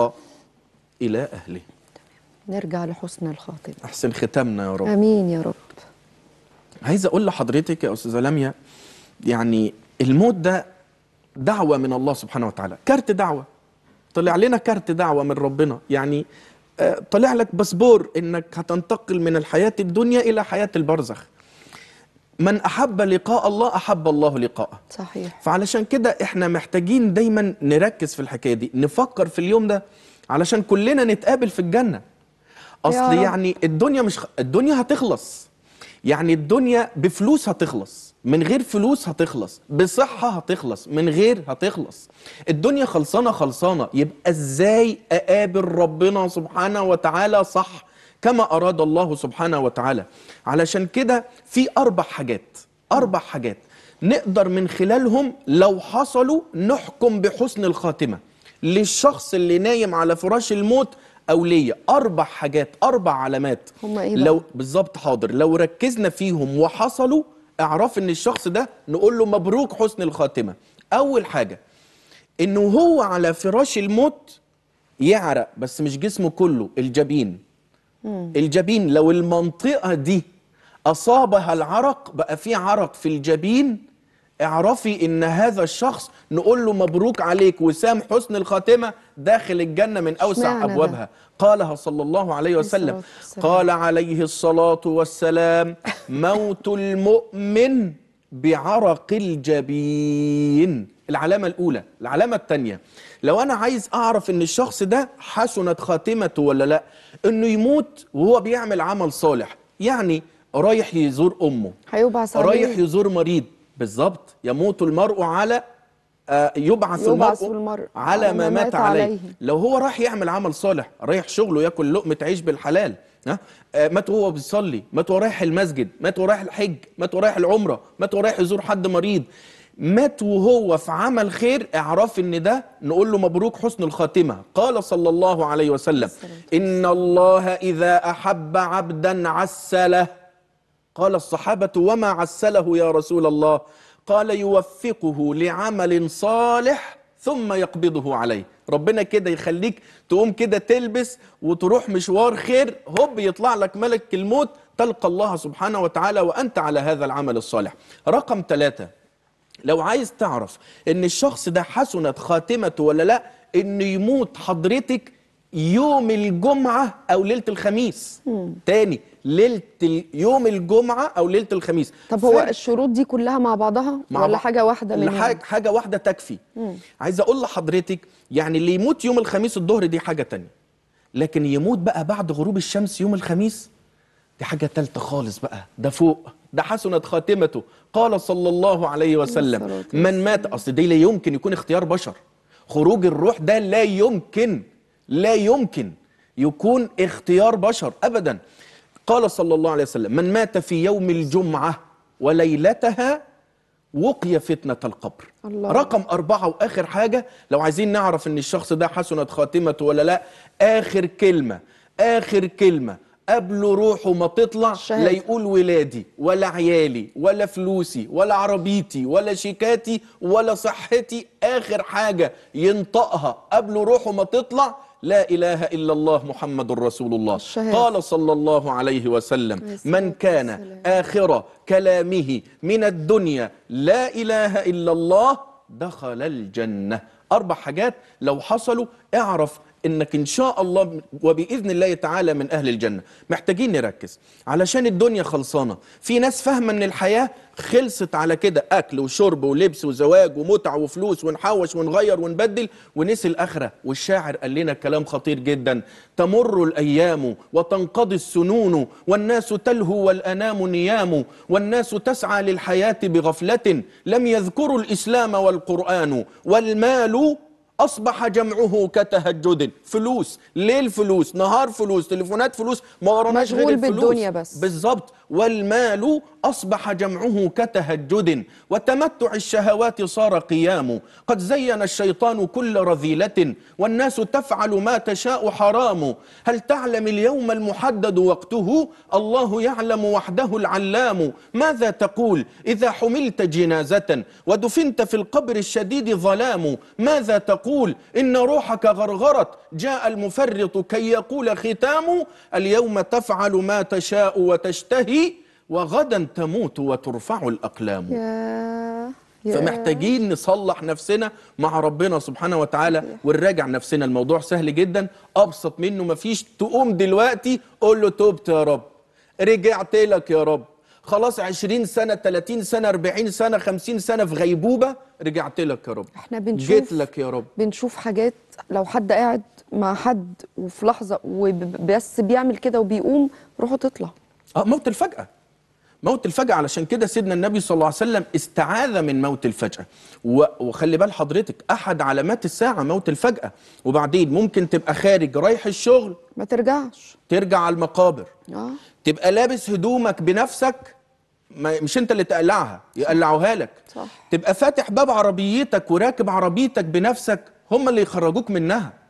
الى اهله نرجع لحسن الخاتمة احسن ختامنا يا رب امين يا رب عايز اقول لحضرتك يا استاذه لميا يعني الموت ده دعوه من الله سبحانه وتعالى كارت دعوه طلع لنا كارت دعوه من ربنا يعني آه، طلع لك باسبور انك هتنتقل من الحياه الدنيا الى حياه البرزخ من احب لقاء الله احب الله لقاءه صحيح فعلشان كده احنا محتاجين دايما نركز في الحكايه دي نفكر في اليوم ده علشان كلنا نتقابل في الجنه يا اصل رب. يعني الدنيا مش خ... الدنيا هتخلص يعني الدنيا بفلوس هتخلص من غير فلوس هتخلص بصحة هتخلص من غير هتخلص الدنيا خلصانة خلصانة يبقى ازاي اقابل ربنا سبحانه وتعالى صح كما اراد الله سبحانه وتعالى علشان كده في اربع حاجات اربع حاجات نقدر من خلالهم لو حصلوا نحكم بحسن الخاتمة للشخص اللي نايم على فراش الموت او ليا اربع حاجات اربع علامات هما إيه بقى؟ لو بالظبط حاضر لو ركزنا فيهم وحصلوا اعرف ان الشخص ده نقول له مبروك حسن الخاتمه اول حاجه انه هو على فراش الموت يعرق بس مش جسمه كله الجبين الجبين لو المنطقه دي اصابها العرق بقى في عرق في الجبين اعرفي ان هذا الشخص نقول له مبروك عليك وسام حسن الخاتمه داخل الجنه من اوسع اشمعنى ده؟ ابوابها قالها صلى الله عليه وسلم الصلاة والسلام. قال عليه الصلاه والسلام موت المؤمن بعرق الجبين العلامه الاولى العلامه الثانيه لو انا عايز اعرف ان الشخص ده حسنت خاتمته ولا لا انه يموت وهو بيعمل عمل صالح يعني رايح يزور امه هيبعث عليه رايح يزور مريض بالظبط يموت المرء على آه، يبعث, يبعث المرء, المرء على ما مات عليه. عليه. لو هو راح يعمل عمل صالح رايح شغله ياكل لقمه عيش بالحلال ها آه، مات وهو بيصلي مات وهو رايح المسجد مات وهو رايح الحج مات وهو رايح العمره مات وهو رايح يزور حد مريض مات وهو في عمل خير اعرف ان ده نقول له مبروك حسن الخاتمه قال صلى الله عليه وسلم ان الله اذا احب عبدا عسله قال الصحابة وما عسله يا رسول الله قال يوفقه لعمل صالح ثم يقبضه عليه ربنا كده يخليك تقوم كده تلبس وتروح مشوار خير هوب يطلع لك ملك الموت تلقى الله سبحانه وتعالى وأنت على هذا العمل الصالح رقم ثلاثة لو عايز تعرف ان الشخص ده حسنت خاتمته ولا لا انه يموت حضرتك يوم الجمعة او ليلة الخميس تاني ليلة ال- يوم الجمعة او ليلة الخميس طب هو فرق الشروط دي كلها مع بعضها مع ولا بعض. حاجه واحده منهم حاجة, حاجة واحدة تكفي عايز اقول لحضرتك يعني اللي يموت يوم الخميس الظهر دي حاجة تانية لكن يموت بقى بعد غروب الشمس يوم الخميس دي حاجة تالتة خالص بقى ده فوق ده حسنت خاتمته قال صلى الله عليه وسلم الصلاة من مات اصل دي لا يمكن يكون اختيار بشر خروج الروح ده لا يمكن لا يمكن يكون اختيار بشر ابدا قال صلى الله عليه وسلم من مات في يوم الجمعة وليلتها وقي فتنة القبر الله. رقم أربعة وآخر حاجة لو عايزين نعرف إن الشخص ده حسنت خاتمته ولا لا آخر كلمة آخر كلمة قبل روحه ما تطلع الشهادة. لا يقول ولادي ولا عيالي ولا فلوسي ولا عربيتي ولا شيكاتي ولا صحتي آخر حاجة ينطقها قبل روحه ما تطلع لا إله إلا الله محمد رسول الله الشهادة. قال صلى الله عليه وسلم من كان آخر كلامه من الدنيا لا إله إلا الله دخل الجنة أربع حاجات لو حصلوا اعرف انك ان شاء الله وباذن الله تعالى من اهل الجنه محتاجين نركز علشان الدنيا خلصانه في ناس فاهمه ان الحياه خلصت على كده اكل وشرب ولبس وزواج ومتعه وفلوس ونحوش ونغير ونبدل ونسي الاخره والشاعر قال لنا كلام خطير جدا تمر الايام وتنقضي السنون والناس تلهو والانام نيام والناس تسعى للحياه بغفله لم يذكروا الاسلام والقران والمال اصبح جمعه كتهجد فلوس ليل فلوس نهار فلوس تليفونات فلوس ما وراناش غير مشغول الفلوس بالدنيا بس. بالظبط والمال اصبح جمعه كتهجد وتمتع الشهوات صار قيام قد زين الشيطان كل رذيله والناس تفعل ما تشاء حرام هل تعلم اليوم المحدد وقته الله يعلم وحده العلام ماذا تقول اذا حملت جنازه ودفنت في القبر الشديد ظلام ماذا تقول ان روحك غرغرت جاء المفرط كي يقول ختام اليوم تفعل ما تشاء وتشتهي وغدا تموت وترفع الاقلام يا يا فمحتاجين نصلح نفسنا مع ربنا سبحانه وتعالى ونراجع نفسنا الموضوع سهل جدا ابسط منه مفيش تقوم دلوقتي قول له توبت يا رب رجعت لك يا رب خلاص 20 سنة 30 سنة 40 سنة 50 سنة في غيبوبة رجعت لك يا رب احنا بنشوف جيت لك يا رب بنشوف حاجات لو حد قاعد مع حد وفي لحظه وبس بيعمل كده وبيقوم روحه تطلع اه موت الفجأة موت الفجأة علشان كده سيدنا النبي صلى الله عليه وسلم استعاذ من موت الفجأة و- وخلي بال حضرتك أحد علامات الساعة موت الفجأة وبعدين ممكن تبقى خارج رايح الشغل ما ترجعش ترجع على المقابر اه تبقى لابس هدومك بنفسك ما مش انت اللي تقلعها يقلعوها لك صح. تبقى فاتح باب عربيتك وراكب عربيتك بنفسك هم اللي يخرجوك منها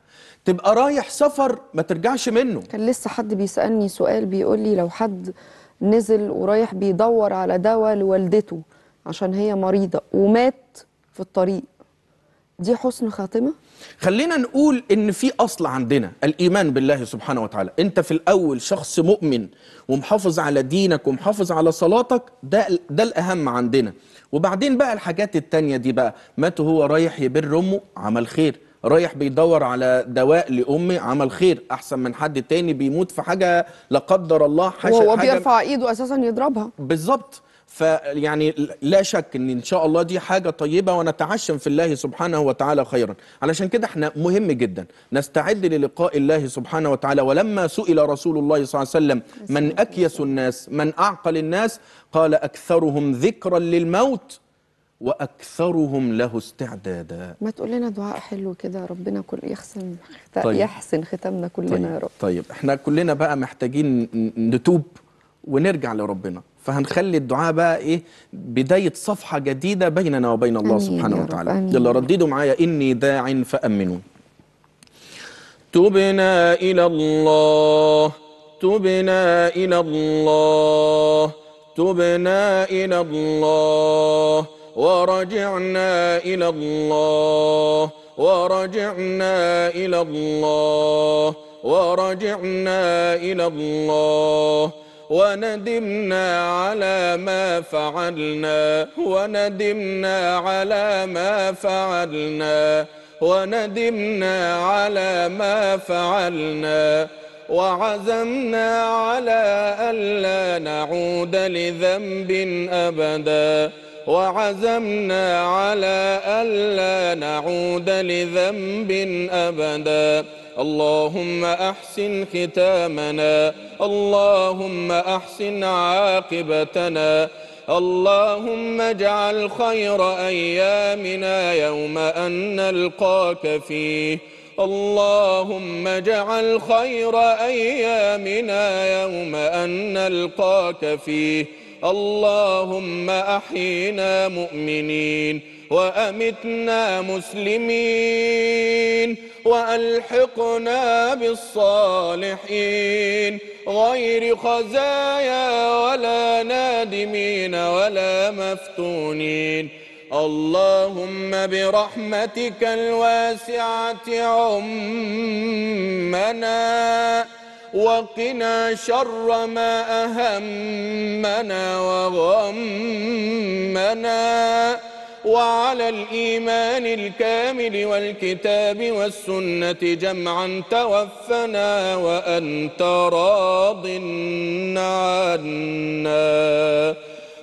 تبقى رايح سفر ما ترجعش منه كان لسه حد بيسألني سؤال بيقول لي لو حد نزل ورايح بيدور على دواء لوالدته عشان هي مريضة ومات في الطريق دي حسن خاتمة؟ خلينا نقول ان في اصل عندنا الايمان بالله سبحانه وتعالى انت في الاول شخص مؤمن ومحافظ على دينك ومحافظ على صلاتك ده ده الاهم عندنا وبعدين بقى الحاجات التانية دي بقى مات هو رايح يبر امه عمل خير رايح بيدور على دواء لامه عمل خير احسن من حد تاني بيموت في حاجه لا قدر الله حاجه وهو حاجة- بيرفع ايده اساسا يضربها بالظبط فيعني لا شك ان ان شاء الله دي حاجه طيبه ونتعشم في الله سبحانه وتعالى خيرا علشان كده احنا مهم جدا نستعد للقاء الله سبحانه وتعالى ولما سئل رسول الله صلى الله عليه وسلم من اكيس الناس من اعقل الناس قال اكثرهم ذكرا للموت واكثرهم له استعدادا ما تقول لنا دعاء حلو كده ربنا كل يحسن خت... طيب. يحسن ختامنا كلنا يا رب طيب احنا كلنا بقى محتاجين ن- نتوب ونرجع لربنا فهنخلي الدعاء بقى ايه بداية صفحة جديدة بيننا وبين الله آمين سبحانه يا رب، وتعالى آمين. يلا رددوا معايا إني داع فأمنون تبنا إلى الله تبنا إلى الله تبنا إلى الله ورجعنا إلى الله ورجعنا إلى الله ورجعنا إلى الله وندمنا على ما فعلنا وندمنا على ما فعلنا وندمنا على ما فعلنا وعزمنا على ألا نعود لذنب أبدا وعزمنا على ألا نعود لذنب أبدا اللهم أحسن ختامنا اللهم أحسن عاقبتنا اللهم اجعل خير أيامنا يوم أن نلقاك فيه اللهم اجعل خير أيامنا يوم أن نلقاك فيه اللهم أحينا مؤمنين وأمتنا مسلمين وألحقنا بالصالحين غير خزايا ولا نادمين ولا مفتونين اللهم برحمتك الواسعة عمنا وقنا شر ما أهمنا وغمنا وعلى الإيمان الكامل والكتاب والسنة جمعا توفنا وأنت راض عنا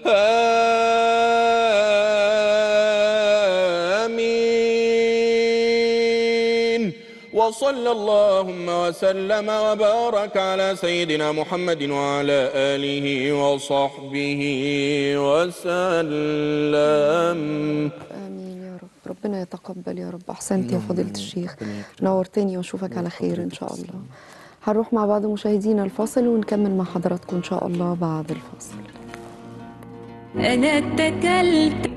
آمين وصلى اللهم وسلم وبارك على سيدنا محمد وعلى آله وصحبه وسلم امين يا رب ربنا يتقبل يا رب احسنت يا فضيله الشيخ نورتني واشوفك على خير ان شاء الله هنروح مع بعض مشاهدينا الفاصل ونكمل مع حضراتكم ان شاء الله بعد الفاصل أنا اتكلت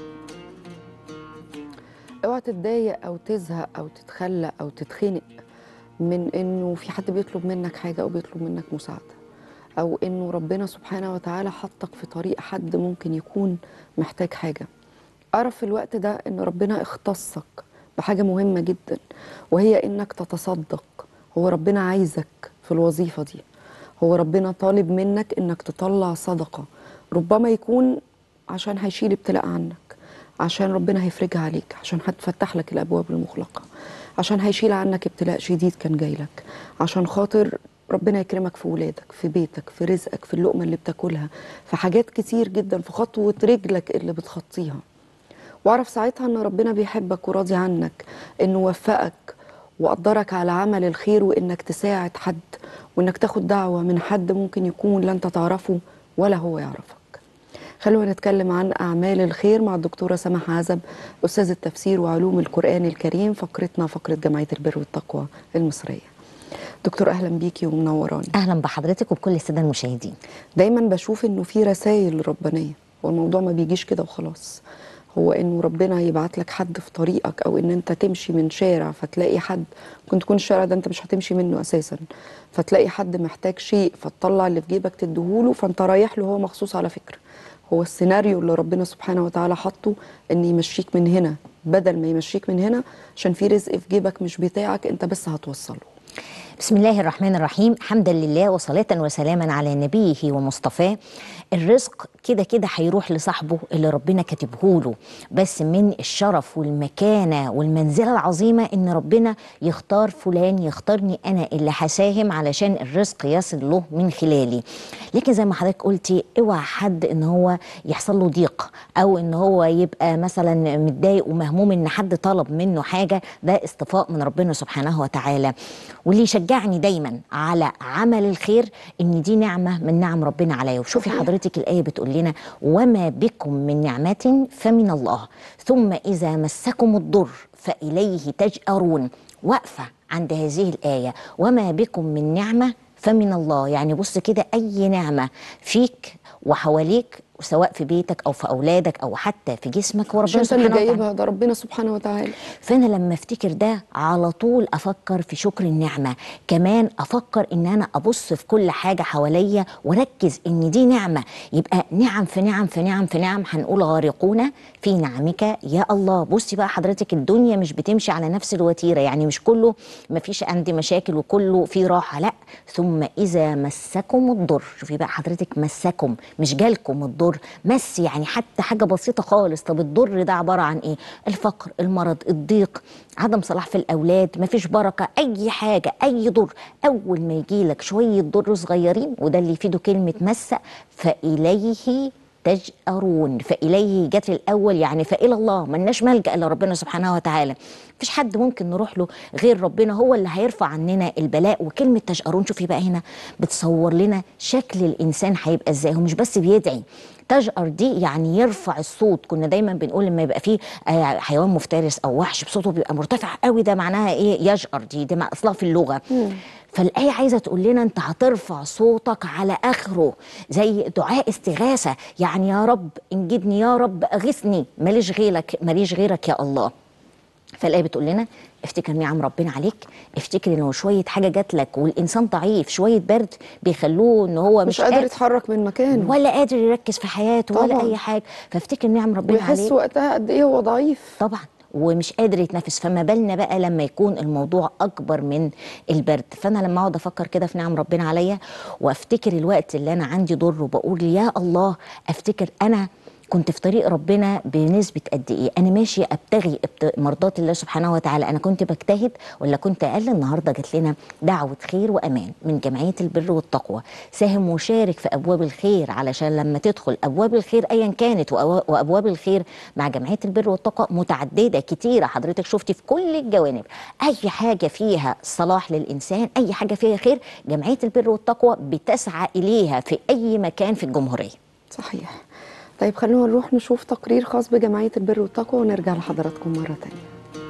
اوعى تتضايق او تزهق او تتخلق او تتخنق من انه في حد بيطلب منك حاجه او بيطلب منك مساعده او انه ربنا سبحانه وتعالى حطك في طريق حد ممكن يكون محتاج حاجه اعرف في الوقت ده ان ربنا اختصك بحاجه مهمه جدا وهي انك تتصدق هو ربنا عايزك في الوظيفه دي هو ربنا طالب منك انك تطلع صدقه ربما يكون عشان هيشيل ابتلاء عنك عشان ربنا هيفرجها عليك عشان هتفتح لك الابواب المغلقه عشان هيشيل عنك ابتلاء شديد كان جاي لك عشان خاطر ربنا يكرمك في ولادك في بيتك في رزقك في اللقمه اللي بتاكلها في حاجات كتير جدا في خطوه رجلك اللي بتخطيها واعرف ساعتها ان ربنا بيحبك وراضي عنك انه وفقك وقدرك على عمل الخير وانك تساعد حد وانك تاخد دعوه من حد ممكن يكون لا انت تعرفه ولا هو يعرفك خلونا نتكلم عن أعمال الخير مع الدكتورة سماح عزب أستاذ التفسير وعلوم القرآن الكريم فقرتنا فقرة جمعية البر والتقوى المصرية دكتور أهلا بيكي ومنوراني اهلا بحضرتك وبكل الساده المشاهدين دايما بشوف إنه في رسائل ربانية والموضوع ما بيجيش كده وخلاص هو انه ربنا يبعت لك حد في طريقك او ان انت تمشي من شارع فتلاقي حد ممكن تكون الشارع ده انت مش هتمشي منه اساسا فتلاقي حد محتاج شيء فتطلع اللي في جيبك تديهوله فانت رايح له هو مخصوص على فكره هو السيناريو اللي ربنا سبحانه وتعالى حطه ان يمشيك من هنا بدل ما يمشيك من هنا عشان في رزق في جيبك مش بتاعك انت بس هتوصله بسم الله الرحمن الرحيم حمدا لله وصلاة وسلاما على نبيه ومصطفاه الرزق كده كده هيروح لصاحبه اللي ربنا كاتبه له بس من الشرف والمكانة والمنزلة العظيمة ان ربنا يختار فلان يختارني انا اللي هساهم علشان الرزق يصل له من خلالي لكن زي ما حضرتك قلتي اوعى حد ان هو يحصل له ضيق او ان هو يبقى مثلا متضايق ومهموم ان حد طلب منه حاجة ده اصطفاء من ربنا سبحانه وتعالى واللي يشجعني دايما على عمل الخير ان دي نعمة من نعم ربنا عليا وشوفي حضرتك الآية بتقول لنا وما بكم من نعمة فمن الله ثم إذا مسكم الضر فإليه تجأرون واقفة عند هذه الآية وما بكم من نعمة فمن الله يعني بص كده أي نعمة فيك وحواليك سواء في بيتك أو في أولادك أو حتى في جسمك مش وربنا انت اللي سبحانه وتعالى جايبها ده ربنا سبحانه وتعالى فانا لما افتكر ده على طول افكر في شكر النعمه كمان افكر ان انا ابص في كل حاجه حواليا واركز ان دي نعمه يبقى نعم في نعم في نعم في نعم هنقول غارقون في نعمك يا الله بصي بقى حضرتك الدنيا مش بتمشي على نفس الوتيره يعني مش كله ما فيش عندي مشاكل وكله في راحه لا ثم اذا مسكم الضر شوفي بقى حضرتك مسكم مش جالكم الضر مس يعني حتى حاجه بسيطه خالص طب الضر ده عباره عن ايه الفقر المرض الضيق عدم صلاح في الاولاد مفيش بركه اي حاجه اي ضر اول ما يجي لك شويه ضر صغيرين وده اللي يفيده كلمه مس فاليه تجأرون فإليه جت الأول يعني فإلى الله ملناش ملجأ إلا ربنا سبحانه وتعالى مفيش حد ممكن نروح له غير ربنا هو اللي هيرفع عننا البلاء وكلمة تجأرون شوفي بقى هنا بتصور لنا شكل الإنسان هيبقى إزاي هو مش بس بيدعي تجأر دي يعني يرفع الصوت كنا دايما بنقول لما يبقى فيه آه، حيوان مفترس او وحش بصوته بيبقى مرتفع قوي ده معناها ايه يجأر دي ده مع- اصلها في اللغه فالآية عايزة تقول لنا أنت هترفع صوتك على آخره زي دعاء استغاثة يعني يا رب انجدني يا رب أغثني ماليش غيرك ماليش غيرك يا الله فالآية بتقول لنا افتكر نعم ربنا عليك افتكر انه شويه حاجه جات لك والانسان ضعيف شويه برد بيخلوه ان هو مش مش, قادر يتحرك من مكانه ولا قادر يركز في حياته ولا طبعاً. اي حاجه فافتكر نعم ربنا ويحس عليك وقتها قد ايه هو ضعيف طبعا ومش قادر يتنفس فما بالنا بقى لما يكون الموضوع اكبر من البرد فانا لما اقعد افكر كده في نعم ربنا عليا وافتكر الوقت اللي انا عندي ضر وبقول يا الله افتكر انا كنت في طريق ربنا بنسبة قد إيه؟ أنا ماشية أبتغي ابت- مرضات الله سبحانه وتعالى، أنا كنت بجتهد ولا كنت أقل؟ النهاردة جات لنا دعوة خير وأمان من جمعية البر والتقوى، ساهم وشارك في أبواب الخير علشان لما تدخل أبواب الخير أيا كانت وأوا- وأبواب الخير مع جمعية البر والتقوى متعددة كتيرة حضرتك شفتي في كل الجوانب، أي حاجة فيها صلاح للإنسان، أي حاجة فيها خير، جمعية البر والتقوى بتسعى إليها في أي مكان في الجمهورية. صحيح طيب خلونا نروح نشوف تقرير خاص بجمعية البر والتقوى ونرجع لحضراتكم مرة تانية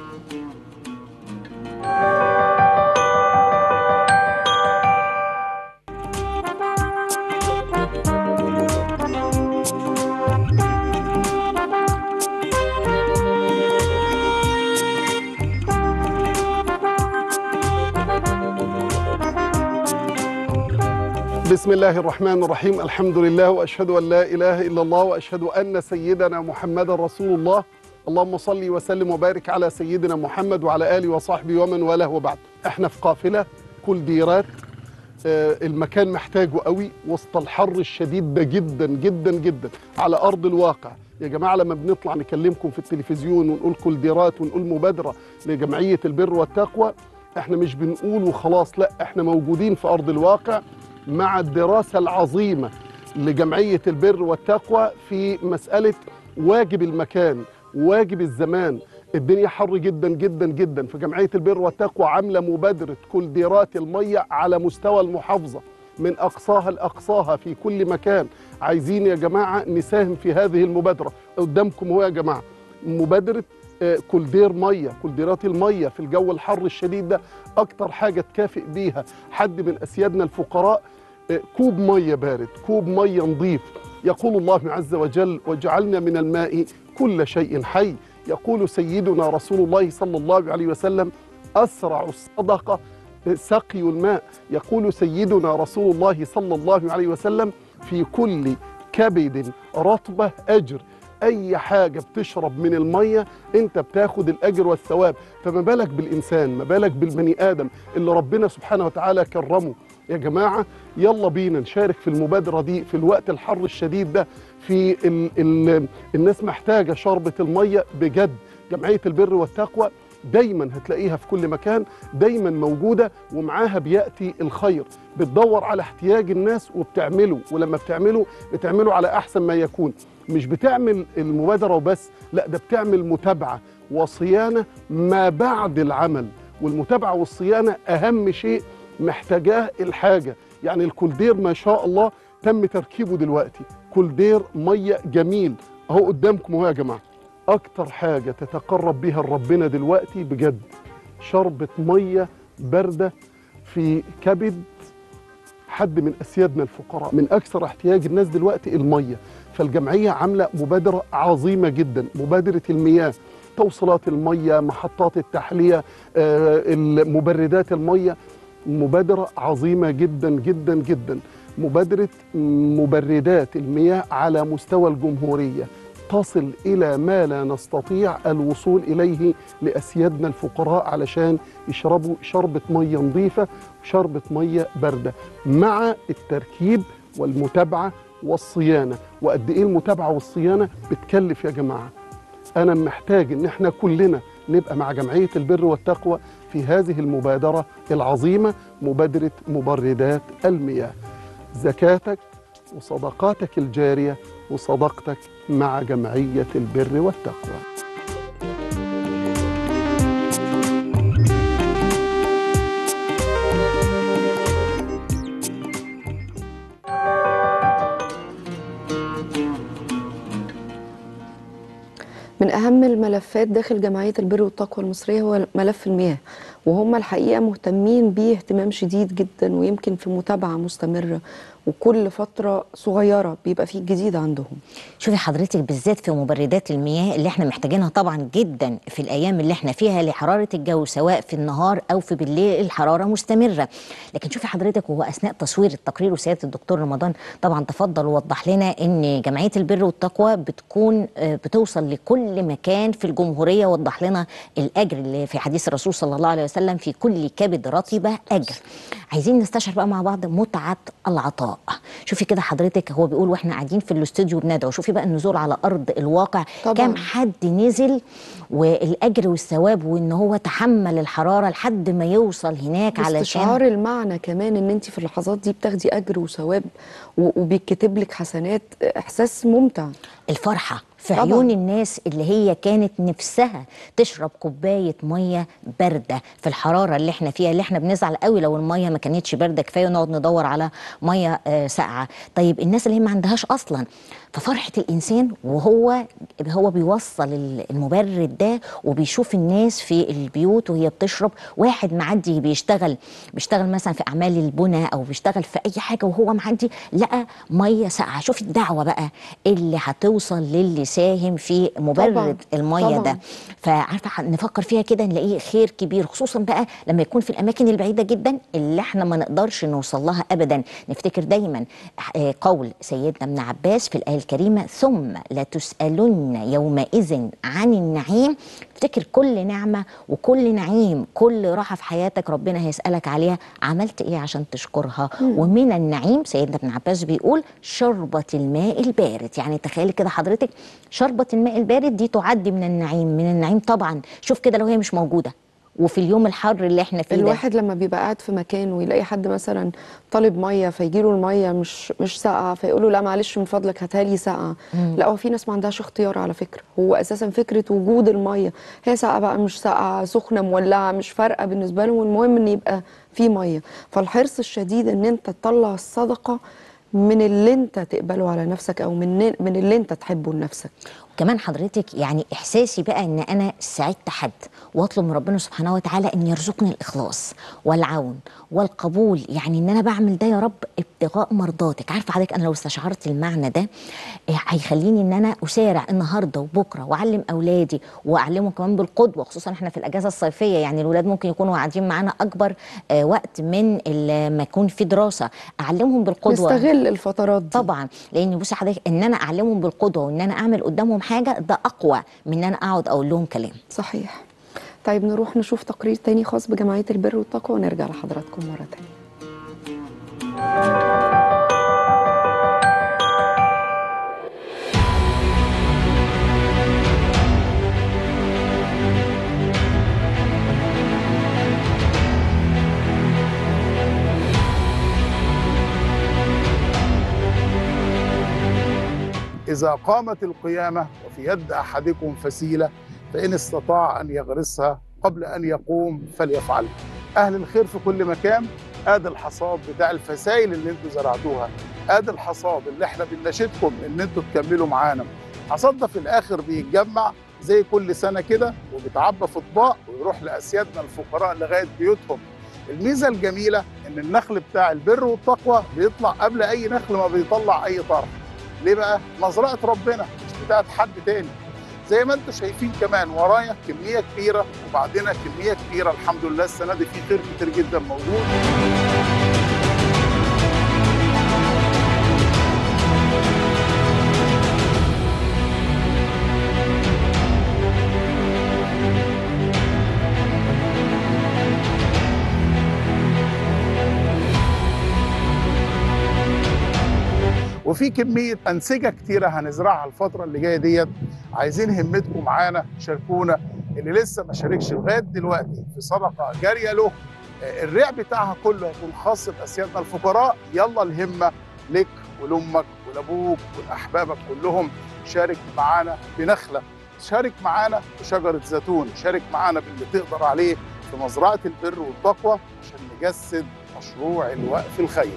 بسم الله الرحمن الرحيم الحمد لله واشهد ان لا اله الا الله واشهد ان سيدنا محمدا رسول الله اللهم صل وسلم وبارك على سيدنا محمد وعلى اله وصحبه ومن والاه وبعد احنا في قافله كل ديرات آه، المكان محتاجه قوي وسط الحر الشديد ده جدا جدا جدا على ارض الواقع يا جماعه لما بنطلع نكلمكم في التلفزيون ونقول كل ديرات ونقول مبادره لجمعيه البر والتقوى احنا مش بنقول وخلاص لا احنا موجودين في ارض الواقع مع الدراسه العظيمه لجمعيه البر والتقوى في مساله واجب المكان واجب الزمان الدنيا حر جدا جدا جدا فجمعيه البر والتقوى عامله مبادره كل ديرات الميه على مستوى المحافظه من اقصاها لاقصاها في كل مكان عايزين يا جماعه نساهم في هذه المبادره قدامكم هو يا جماعه مبادره آه، كل دير ميه كل ديرات الميه في الجو الحر الشديد ده اكتر حاجه تكافئ بيها حد من اسيادنا الفقراء آه، كوب ميه بارد كوب ميه نظيف يقول الله عز وجل وجعلنا من الماء كل شيء حي يقول سيدنا رسول الله صلى الله عليه وسلم أسرع الصدقة سقي الماء يقول سيدنا رسول الله صلى الله عليه وسلم في كل كبد رطبة أجر أي حاجة بتشرب من المية أنت بتاخد الأجر والثواب فما بالك بالإنسان ما بالك بالبني آدم اللي ربنا سبحانه وتعالى كرمه يا جماعة يلا بينا نشارك في المبادرة دي في الوقت الحر الشديد ده في ال ال الناس محتاجة شربة المية بجد جمعية البر والتقوى دايما هتلاقيها في كل مكان دايما موجودة ومعاها بيأتي الخير بتدور على احتياج الناس وبتعمله ولما بتعمله بتعمله على أحسن ما يكون مش بتعمل المبادرة وبس لا ده بتعمل متابعة وصيانة ما بعد العمل والمتابعة والصيانة أهم شيء محتاجاه الحاجة يعني الكولدير ما شاء الله تم تركيبه دلوقتي كولدير مية جميل اهو قدامكم اهو يا جماعة أكتر حاجة تتقرب بيها لربنا دلوقتي بجد شربة مية باردة في كبد حد من أسيادنا الفقراء من أكثر احتياج الناس دلوقتي المية فالجمعية عاملة مبادرة عظيمة جدا مبادرة المياه توصيلات المية محطات التحلية آه، مبردات المية مبادرة عظيمة جدا جدا جدا مبادرة مبردات المياه على مستوى الجمهورية تصل إلى ما لا نستطيع الوصول إليه لأسيادنا الفقراء علشان يشربوا شربة مية نظيفة وشربة مية باردة مع التركيب والمتابعة والصيانة وقد إيه المتابعة والصيانة بتكلف يا جماعة أنا محتاج إن إحنا كلنا نبقى مع جمعية البر والتقوى في هذه المبادرة العظيمة مبادرة مبردات المياه زكاتك وصدقاتك الجارية وصدقتك مع جمعية البر والتقوى من أهم الملفات داخل جمعية البر والتقوى المصرية هو ملف المياه وهم الحقيقة مهتمين بيه اهتمام شديد جدا ويمكن في متابعة مستمرة وكل فترة صغيرة بيبقى فيه جديد عندهم شوفي حضرتك بالذات في مبردات المياه اللي احنا محتاجينها طبعا جدا في الايام اللي احنا فيها لحراره الجو سواء في النهار او في بالليل الحراره مستمره لكن شوفي حضرتك وهو اثناء تصوير التقرير وسياده الدكتور رمضان طبعا تفضل ووضح لنا ان جمعيه البر والتقوى بتكون آه، بتوصل لكل مكان في الجمهوريه وضح لنا الاجر اللي في حديث الرسول صلى الله عليه وسلم في كل كبد رطبه اجر عايزين نستشعر بقى مع بعض متعه العطاء شوفي كده حضرتك هو بيقول واحنا قاعدين في الاستوديو بندعو شوفي بقى النزول على ارض الواقع طبعاً. كام حد نزل والاجر والثواب وان هو تحمل الحراره لحد ما يوصل هناك علشان استشعار المعنى كمان ان انت في اللحظات دي بتاخدي اجر وثواب و- وبيتكتب لك حسنات احساس ممتع الفرحه في طبعاً. عيون الناس اللي هي كانت نفسها تشرب كوبايه ميه بارده في الحراره اللي احنا فيها اللي احنا بنزعل قوي لو الميه ما كانتش بارده كفايه ونقعد ندور على ميه آه، ساقعه طيب الناس اللي هي ما عندهاش اصلا ففرحه الانسان وهو هو بيوصل ال- المبرد ده وبيشوف الناس في البيوت وهي بتشرب واحد معدي بيشتغل بيشتغل مثلا في اعمال البنى او بيشتغل في اي حاجه وهو معدي لقى ميه ساقعه شوف الدعوه بقى اللي هتوصل للي ساهم في مبرد طبعاً، الميه طبعاً. ده فعارفه نفكر فيها كده نلاقيه خير كبير خصوصا بقى لما يكون في الاماكن البعيده جدا اللي احنا ما نقدرش نوصل لها ابدا نفتكر دايما آه، قول سيدنا ابن عباس في الايه الكريمه ثم لتسالن يومئذ عن النعيم افتكر كل نعمه وكل نعيم كل راحه في حياتك ربنا هيسالك عليها عملت ايه عشان تشكرها ومن النعيم سيدنا ابن عباس بيقول شربة الماء البارد يعني تخيلي كده حضرتك شربة الماء البارد دي تعد من النعيم من النعيم طبعا شوف كده لو هي مش موجودة وفي اليوم الحر اللي احنا فيه ده الواحد لما بيبقى قاعد في مكان ويلاقي حد مثلا طالب ميه فيجي له الميه مش مش ساقعه فيقول له لا معلش من فضلك هاتها لي ساقعه لا هو في ناس ما عندهاش اختيار على فكره هو اساسا فكره وجود الميه هي ساقعه بقى مش ساقعه سخنه مولعه مش فارقه بالنسبه لهم المهم ان يبقى في ميه فالحرص الشديد ان انت تطلع الصدقه من اللي انت تقبله على نفسك او من من اللي انت تحبه لنفسك كمان حضرتك يعني احساسي بقى ان انا ساعدت حد واطلب من ربنا سبحانه وتعالى ان يرزقني الاخلاص والعون والقبول يعني ان انا بعمل ده يا رب ابتغاء مرضاتك عارفه حضرتك انا لو استشعرت المعنى ده إيه هيخليني ان انا اسارع النهارده وبكره واعلم اولادي واعلمهم كمان بالقدوه خصوصا احنا في الاجازه الصيفيه يعني الولاد ممكن يكونوا قاعدين معانا اكبر آه، وقت من ال- ما يكون في دراسه اعلمهم بالقدوه نستغل الفترات دي طبعا لان بصي حضرتك ان انا اعلمهم بالقدوه وان انا اعمل قدامهم حاجه ده اقوى من ان انا اقعد اقول لهم كلام صحيح طيب نروح نشوف تقرير تاني خاص بجمعية البر والتقوى ونرجع لحضراتكم مرة تانية إذا قامت القيامة وفي يد أحدكم فسيلة فإن استطاع أن يغرسها قبل أن يقوم فليفعل أهل الخير في كل مكان آدي الحصاد بتاع الفسائل اللي انتوا زرعتوها آدي الحصاد اللي احنا بنناشدكم ان انتوا تكملوا معانا الحصاد ده في الآخر بيتجمع زي كل سنة كده وبيتعبى في اطباق ويروح لأسيادنا الفقراء لغاية بيوتهم الميزة الجميلة ان النخل بتاع البر والتقوى بيطلع قبل أي نخل ما بيطلع أي طرح ليه بقى؟ مزرعة ربنا مش بتاعت حد تاني زي ما انتم شايفين كمان ورايا كمية كبيرة وبعدين كمية كبيرة الحمد لله السنة دي في خير كتير جدا موجود وفي كميه انسجه كتيره هنزرعها الفتره اللي جايه ديت عايزين همتكم معانا شاركونا اللي لسه ما شاركش لغايه دلوقتي في صدقه جاريه له آه، الريع بتاعها كله هيكون خاص باسيادنا الفقراء يلا الهمه لك ولامك ولابوك ولاحبابك كلهم شارك معانا بنخله شارك معانا بشجره زيتون شارك معانا باللي تقدر عليه في مزرعه البر والتقوى عشان نجسد مشروع الوقف الخيري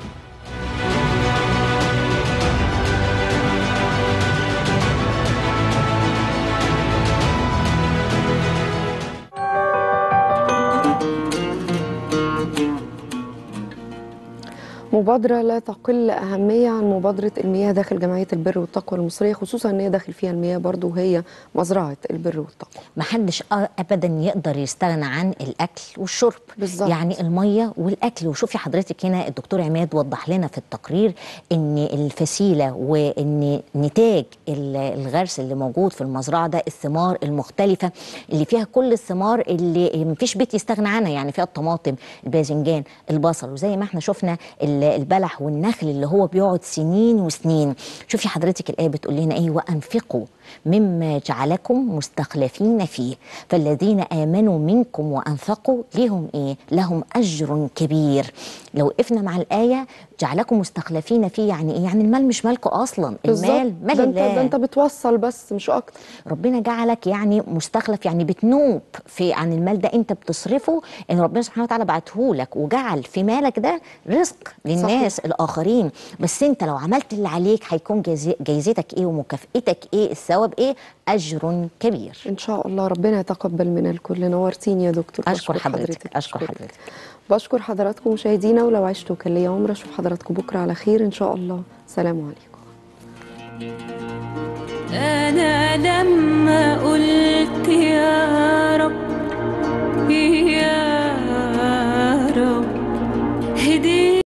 مبادرة لا تقل أهمية عن مبادرة المياه داخل جمعية البر والتقوى المصرية خصوصا أن هي داخل فيها المياه برضو وهي مزرعة البر والتقوى محدش أ- ابدا يقدر يستغنى عن الاكل والشرب بالظبط. يعني الميه والاكل وشوفي حضرتك هنا الدكتور عماد وضح لنا في التقرير ان الفسيله وان نتاج ال- الغرس اللي موجود في المزرعه ده الثمار المختلفه اللي فيها كل الثمار اللي مفيش بيت يستغنى عنها يعني فيها الطماطم الباذنجان البصل وزي ما احنا شفنا ال- البلح والنخل اللي هو بيقعد سنين وسنين شوفي حضرتك الايه بتقول لنا ايه وانفقوا مما جعلكم مستخلفين فيه فالذين آمنوا منكم وأنفقوا لهم إيه؟ لهم أجر كبير لو وقفنا مع الآية جعلكم مستخلفين فيه يعني إيه؟ يعني المال مش مالكم أصلا بالظبط. المال مال ده انت, الله ده انت بتوصل بس مش أكتر ربنا جعلك يعني مستخلف يعني بتنوب في عن المال ده انت بتصرفه ان ربنا سبحانه وتعالى بعته لك وجعل في مالك ده رزق للناس صحيح. الاخرين بس انت لو عملت اللي عليك هيكون جزي- جايزتك ايه ومكافئتك ايه الثواب ايه اجر كبير إن شاء الله ربنا يتقبل من الكل نورتيني يا دكتور اشكر بشكر حضرتك اشكر بشكرك. حضرتك بشكر حضراتكم مشاهدينا ولو عشتوا كان ليا عمر اشوف حضراتكم بكره على خير ان شاء الله سلام عليكم أنا لما